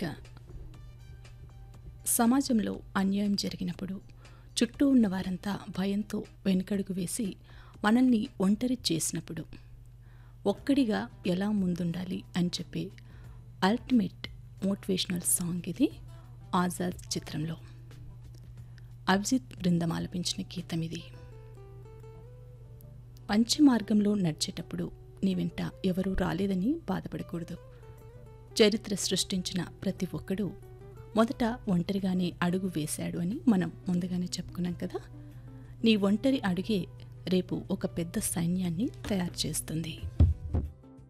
ఇక సమాజంలో అన్యాయం జరిగినప్పుడు చుట్టూ ఉన్న వారంతా భయంతో వెనుకడుగు వేసి మనల్ని ఒంటరి చేసినప్పుడు ఒక్కడిగా ఎలా ముందుండాలి అని చెప్పి అల్టిమేట్ మోటివేషనల్ సాంగ్ ఇది ఆజాద్ చిత్రంలో అభిజిత్ బృందం ఆలపించిన గీతం ఇది మంచి మార్గంలో నడిచేటప్పుడు నీ వెంట ఎవరూ రాలేదని బాధపడకూడదు చరిత్ర సృష్టించిన ప్రతి ఒక్కడూ మొదట ఒంటరిగానే అడుగు వేశాడు అని మనం ముందుగానే చెప్పుకున్నాం కదా నీ ఒంటరి అడుగే రేపు ఒక పెద్ద సైన్యాన్ని తయారు చేస్తుంది